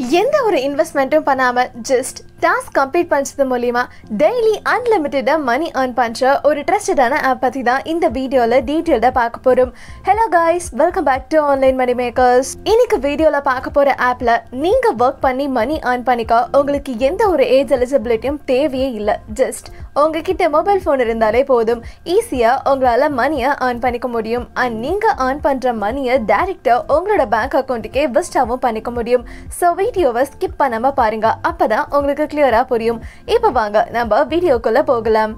எந்த ஒரு இன்வெஸ்ட்மெண்ட்டும் பண்ணாம ஜஸ்ட் டாஸ்க் கம்ப்ளீட் பண்ணுறது மூலியமா டெய்லி அன்லிமிட்டடாக மணி earn பண்ணுற ஒரு ட்ரஸ்டடான ஆப் பற்றி தான் இந்த வீடியோவில் டீட்டெயில்டாக பார்க்க போகிறோம் hello guys welcome back to online money makers இன்னைக்கு வீடியோவில் பார்க்க போகிற ஆப்பில் நீங்கள் ஒர்க் பண்ணி மணி earn பண்ணிக்க உங்களுக்கு எந்த ஒரு ஏஜ் எலிஜிபிலிட்டியும் தேவையே இல்லை ஜஸ்ட் உங்ககிட்ட மொபைல் ஃபோன் இருந்தாலே போதும் ஈஸியாக உங்களால் மணியை earn பண்ணிக்க முடியும் அண்ட் நீங்கள் earn பண்ணுற மணியை டேரெக்டாக உங்களோட பேங்க் அக்கௌண்ட்டுக்கே விஸ்டாவும் பண்ணிக்க முடியும் ஸோ வீடியோவை ஸ்கிப் பண்ணாமல் பாருங்க அப்போ தான் உங்களுக்கு கிளியராக புரியும் இப்போ வாங்க நம்ம வீடியோக்குள்ளே போகலாம்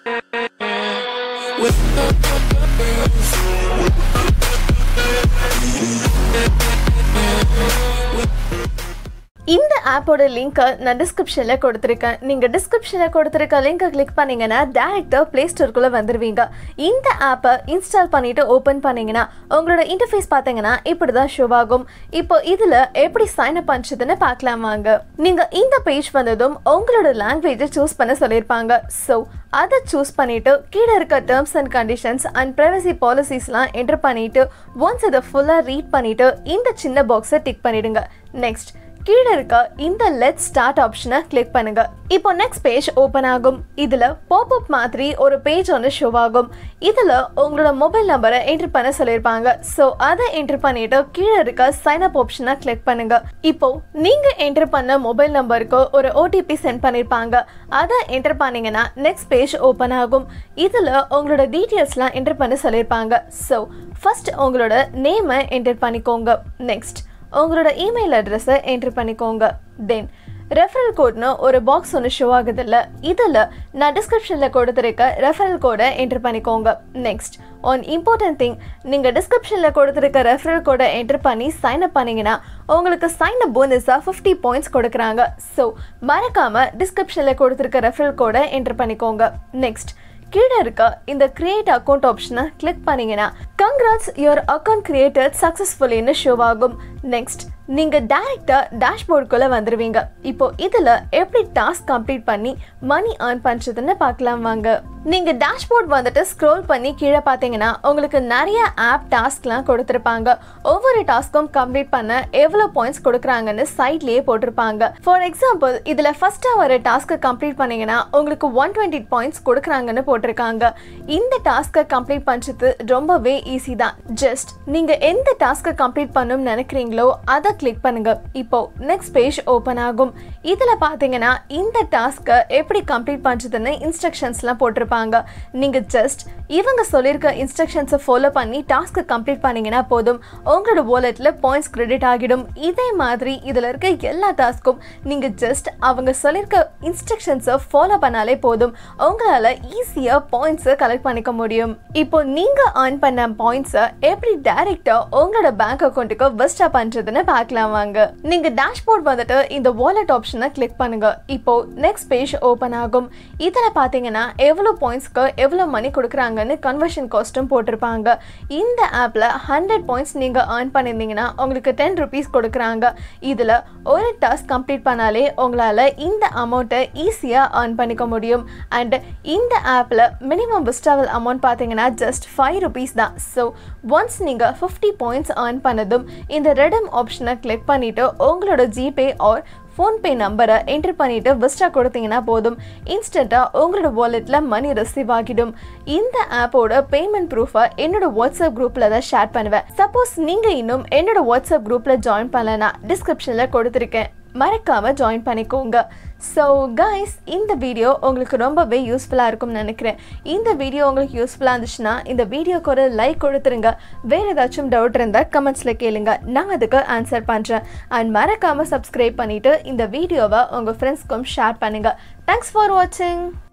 இந்த ஆப்போட லிங்க்கை நான் டிஸ்கிரிப்ஷனில் கொடுத்துருக்கேன் நீங்கள் டிஸ்கிரிப்ஷனில் கொடுத்துருக்க லிங்கை கிளிக் பண்ணீங்கன்னா டேரெக்டாக ப்ளே ஸ்டோருக்குள்ளே வந்துடுவீங்க இந்த ஆப்பை இன்ஸ்டால் பண்ணிவிட்டு ஓப்பன் பண்ணீங்கன்னா உங்களோட இன்டர்ஃபேஸ் பார்த்தீங்கன்னா இப்படி தான் ஷோ ஆகும் இப்போ இதில் எப்படி சைன் அப் பண்ணுறதுன்னு பார்க்கலாம் வாங்க நீங்கள் இந்த பேஜ் வந்ததும் உங்களோட லாங்குவேஜை சூஸ் பண்ண சொல்லியிருப்பாங்க ஸோ அதை சூஸ் பண்ணிவிட்டு கீழே இருக்க terms and conditions and privacy பாலிசிஸ்லாம் என்டர் பண்ணிவிட்டு ஒன்ஸ் இதை ஃபுல்லாக ரீட் பண்ணிவிட்டு இந்த சின்ன பாக்ஸை டிக் பண்ணிடுங்க நெக்ஸ்ட் கீழே இருக்க இந்த லெட் ஸ்டார்ட் ஆப்ஷனை கிளிக் பண்ணுங்க இப்போ நெக்ஸ்ட் பேஜ் ஓப்பன் ஆகும் இதுல பாப்அப் மாதிரி ஒரு பேஜ் ஒன்று ஷோ ஆகும் இதுல உங்களோட மொபைல் நம்பரை என்டர் பண்ண சொல்லியிருப்பாங்க ஸோ அதை என்டர் பண்ணிட்டு கீழே இருக்க சைன் அப் ஆப்ஷனை கிளிக் பண்ணுங்க இப்போ நீங்க என்டர் பண்ண மொபைல் நம்பருக்கு ஒரு ஓடிபி சென்ட் பண்ணிருப்பாங்க அதை என்டர் பண்ணீங்கன்னா நெக்ஸ்ட் பேஜ் ஓப்பன் ஆகும் இதுல உங்களோட டீட்டெயில்ஸ்லாம் என்டர் பண்ண சொல்லியிருப்பாங்க ஸோ ஃபர்ஸ்ட் உங்களோட நேமை என்டர் பண்ணிக்கோங்க நெக்ஸ்ட் உங்களோட இமெயில் அட்ரஸை என்ட்ரு பண்ணிக்கோங்க தென் ரெஃபரல் கோட்னு ஒரு பாக்ஸ் ஒன்று ஷோ ஆகுதில்ல இதில் நான் டிஸ்கிரிப்ஷனில் கொடுத்துருக்க ரெஃபரல் கோடை என்ட்ரு பண்ணிக்கோங்க நெக்ஸ்ட் ஒன் இம்பார்ட்டன்ட் திங் நீங்கள் டிஸ்கிரிப்ஷனில் கொடுத்துருக்க ரெஃபரல் கோடை என்ட்ரு பண்ணி சைன் அப் பண்ணிங்கன்னா உங்களுக்கு சைன் அப் போனஸாக ஃபிஃப்டி பாயிண்ட்ஸ் கொடுக்குறாங்க ஸோ மறக்காமல் டிஸ்கிரிப்ஷனில் கொடுத்துருக்க ரெஃபரல் கோடை என்ட்ரு பண்ணிக்கோங்க நெக்ஸ்ட் கீழே இருக்க இந்த கிரியேட் அக்கௌண்ட் ஆப்ஷனை கிளிக் பண்ணீங்கன்னா கங்க்ராட்ஸ் யுவர் அக்கௌண்ட் கிரியேட்டட் சக்ஸஸ்ஃபுல்லின்னு ஷோ ஆகும் நெக்ஸ்ட் நீங்கள் டேரெக்டாக டேஷ்போர்டுக்குள்ளே வந்துடுவீங்க இப்போ இதில் எப்படி டாஸ்க் கம்ப்ளீட் பண்ணி மணி earn பண்ணுறதுன்னு பார்க்கலாம் வாங்க நீங்கள் டேஷ்போர்ட் வந்துட்டு ஸ்க்ரோல் பண்ணி கீழே பார்த்தீங்கன்னா உங்களுக்கு நிறைய ஆப் டாஸ்க்லாம் கொடுத்துருப்பாங்க ஒவ்வொரு டாஸ்க்கும் கம்ப்ளீட் பண்ண எவ்வளோ பாயிண்ட்ஸ் கொடுக்குறாங்கன்னு சைட்லேயே போட்டிருப்பாங்க ஃபார் எக்ஸாம்பிள் இதில் ஃபஸ்ட்டாக வர டாஸ்க்கை கம்ப்ளீட் பண்ணீங்கன்னா உங்களுக்கு ஒன் டுவெண்ட்டி பாயிண்ட்ஸ் கொடுக்குறாங்கன்னு போட்டிருக்காங்க இந்த டாஸ்க்கை கம்ப்ளீட் பண்ணுறது ரொம்பவே ஈஸி தான் ஜஸ்ட் நீங்கள் எந்த டாஸ்க்கை கம்ப்ளீட் பண்ணணும்னு நினைக்கிறீங்களோ அதை கிளிக் பண்ணுங்க இப்போ நெக்ஸ்ட் பேஜ் ஓப்பன் ஆகும் இதில் பார்த்தீங்கன்னா இந்த டாஸ்க்கை எப்படி கம்ப்ளீட் பண்ணுறதுன்னு இன்ஸ்ட்ரக்ஷன்ஸ்லாம் போட்டிருப்பாங்க நீங்கள் ஜஸ்ட் இவங்க சொல்லியிருக்க இன்ஸ்ட்ரக்ஷன்ஸை ஃபாலோ பண்ணி டாஸ்க்கை கம்ப்ளீட் பண்ணீங்கன்னா போதும் உங்களோட வாலெட்டில் பாயிண்ட்ஸ் கிரெடிட் ஆகிடும் இதே மாதிரி இதில் இருக்க எல்லா டாஸ்க்கும் நீங்கள் ஜஸ்ட் அவங்க சொல்லியிருக்க இன்ஸ்ட்ரக்ஷன்ஸை ஃபாலோ பண்ணாலே போதும் உங்களால் ஈஸியாக பாயிண்ட்ஸை கலெக்ட் பண்ணிக்க முடியும் இப்போ நீங்கள் earn பண்ண பாயிண்ட்ஸை எப்படி டைரெக்டாக உங்களோட பேங்க் அக்கௌண்ட்டுக்கு வெஸ்டாக பண்ணுறதுன்னு பார்க்கலாம் வாங்க நீங்கள் டேஷ்போர்ட் வந்துட்டு இந்த வாலெட் ஆப்ஷனை கிளிக் பண்ணுங்க இப்போ நெக்ஸ்ட் பேஜ் ஓப்பன் ஆகும் இதில் பார்த்தீங்கன்னா எவ்வளோ பாயிண்ட்ஸ்க்கு எவ்வளோ மணி கொடுக்குறாங்கன்னு கன்வர்ஷன் காஸ்ட்டும் போட்டிருப்பாங்க இந்த ஆப்பில் ஹண்ட்ரட் பாயிண்ட்ஸ் நீங்கள் earn பண்ணியிருந்தீங்கன்னா உங்களுக்கு டென் ருபீஸ் கொடுக்குறாங்க இதில் ஒரு டாஸ்க் கம்ப்ளீட் பண்ணாலே உங்களால் இந்த அமௌண்ட்டை ஈஸியாக earn பண்ணிக்க முடியும் அண்ட் இந்த ஆப்பில் மினிமம் விஸ்டாவல் அமௌண்ட் பார்த்தீங்கன்னா ஜஸ்ட் ஃபைவ் ருபீஸ் தான் ஸோ ஒன்ஸ் நீங்கள் ஃபிஃப்டி பாயிண்ட்ஸ் earn பண்ணதும் இந்த ரெடம் ஆப்ஷனை கிளிக் பண்ணிவிட்டு உங்களோட ஜிபே ஆர் ஃபோன்பே நம்பரை என்டர் பண்ணிவிட்டு விஸ்டா கொடுத்தீங்கன்னா போதும் இன்ஸ்டண்ட்டாக உங்களோட வாலெட்டில் மணி ரிசீவ் ஆகிடும் இந்த ஆப்போட பேமெண்ட் ப்ரூஃபை என்னோட வாட்ஸ்அப் குரூப்பில் தான் ஷேர் பண்ணுவேன் சப்போஸ் நீங்கள் இன்னும் என்னோட வாட்ஸ்அப் குரூப்பில் ஜாயின் பண்ணலனா டிஸ்கிரிப்ஷனில் கொடுத்துருக்கேன் மறக்காம ஜாயின் பண்ணிக்கோங்க ஸோ கைஸ் இந்த வீடியோ உங்களுக்கு ரொம்பவே யூஸ்ஃபுல்லாக இருக்கும்னு நினைக்கிறேன் இந்த வீடியோ உங்களுக்கு யூஸ்ஃபுல்லாக இருந்துச்சுன்னா இந்த வீடியோக்கு ஒரு லைக் கொடுத்துருங்க வேறு ஏதாச்சும் டவுட் இருந்தால் கமெண்ட்ஸில் கேளுங்க நான் அதுக்கு ஆன்சர் பண்ணுறேன் அண்ட் மறக்காமல் சப்ஸ்கிரைப் பண்ணிவிட்டு இந்த வீடியோவை உங்கள் ஃப்ரெண்ட்ஸ்க்கும் ஷேர் பண்ணுங்கள் தேங்க்ஸ் ஃபார் வாட்சிங்